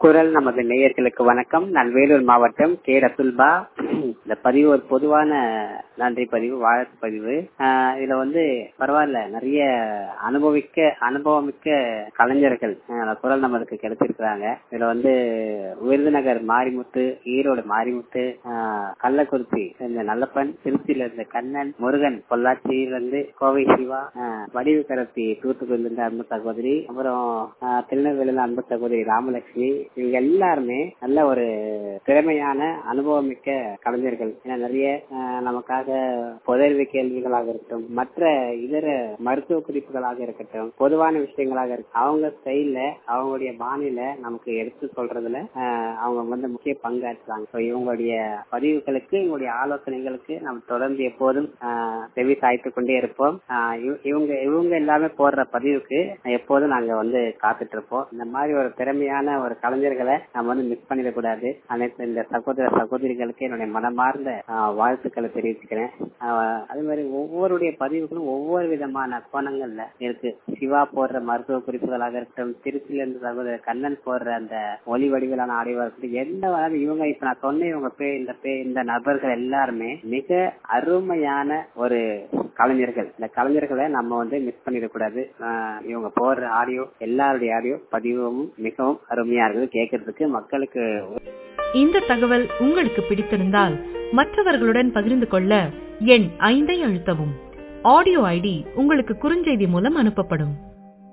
குரல் நமது நேயர்களுக்கு வணக்கம் நான் வேலூர் மாவட்டம் கே ரசுல்பா இந்த பதிவு ஒரு பொதுவான நன்றி பதிவு வாழ்த்து பதிவு ஆஹ் இதுல வந்து பரவாயில்ல நிறைய அனுபவிக்க அனுபவமிக்க கலைஞர்கள் ஆஹ் குரல் நமதுக்கு கிடைச்சிருக்கிறாங்க இதுல வந்து விருதுநகர் மாரிமுத்து ஈரோடு மாரிமுத்து ஆஹ் கள்ளக்குறிச்சி இந்த நல்லப்பன் திருச்சியில இருந்த கண்ணன் முருகன் பொள்ளாச்சியில இருந்து கோவை சிவா ஆஹ் வடிவு கரத்தி தூத்துக்குடியில இருந்து அன்பு சகோதரி அப்புறம் ஆஹ் திருநெல்வேலியில அன்பு சகோதரி ராமலட்சுமி இவங்க எல்லாருமே நல்ல ஒரு திறமையான அனுபவமிக்க கலைஞர்கள் ஏன்னா நிறைய ஆஹ் நமக்காக புதர்வு கேள்விகளாக இருக்கட்டும் மற்ற இதர மருத்துவ குறிப்புகளாக இருக்கட்டும் பொதுவான விஷயங்களாக இருக்கும் அவங்க ஸ்டைல்ல அவங்களுடைய பாணியில நமக்கு எடுத்து சொல்றதுல ஆஹ் அவங்க வந்து முக்கிய பங்காற்றுறாங்க So இவங்களுடைய பதிவுகளுக்கு இவங்களுடைய ஆலோசனைகளுக்கு நம்ம தொடர்ந்து எப்போதும் ஆஹ் செவி சாய்த்து கொண்டே இருப்போம் ஆஹ் இவ- இவங்க இவங்க எல்லாமே போடுற பதிவுக்கு எப்போதும் நாங்க வந்து காத்துட்டு இருப்போம் இந்த மாதிரி ஒரு திறமையான ஒரு கலைஞர்களை நம்ம வந்து மிஸ் பண்ணிடக்கூடாது அனைத்து இந்த சகோதர சகோதரிகளுக்கு என்னுடைய மனமார்ந்த ஆஹ் வாழ்த்துக்களை தெரிவிச்சுக்கிறேன் ஆஹ் அதே மாதிரி ஒவ்வொருடைய பதிவுகளும் ஒவ்வொரு விதமான கோணங்கள்ல இருக்கு சிவா போடுற மருத்துவ குறிப்புகளாக இருக்கட்டும் திருச்சியில இருந்து சகோதரர் கண்ணன் போடுற அந்த ஒளி வடிவிலான ஆடிவா இருக்கட்டும் எந்த வகையான இவங்க இப்ப நான் சொன்ன இவங்க பே இந்த பே இந்த நபர்கள் எல்லாருமே மிக அருமையான ஒரு கலைஞர்கள் இந்த கலைஞர்களை நம்ம வந்து மிஸ் பண்ணிடக்கூடாது ஆஹ் இவங்க போடுற ஆடியோ எல்லாருடைய ஆடியோ பதிவும் மிகவும் அருமையா இருக்குது கேட்கறதுக்கு மக்களுக்கு இந்த தகவல் உங்களுக்கு பிடித்திருந்தால் மற்றவர்களுடன் பகிர்ந்து கொள்ள எண் ஐந்தை அழுத்தவும் ஆடியோ ஐடி உங்களுக்கு குறுஞ்செய்தி மூலம் அனுப்பப்படும்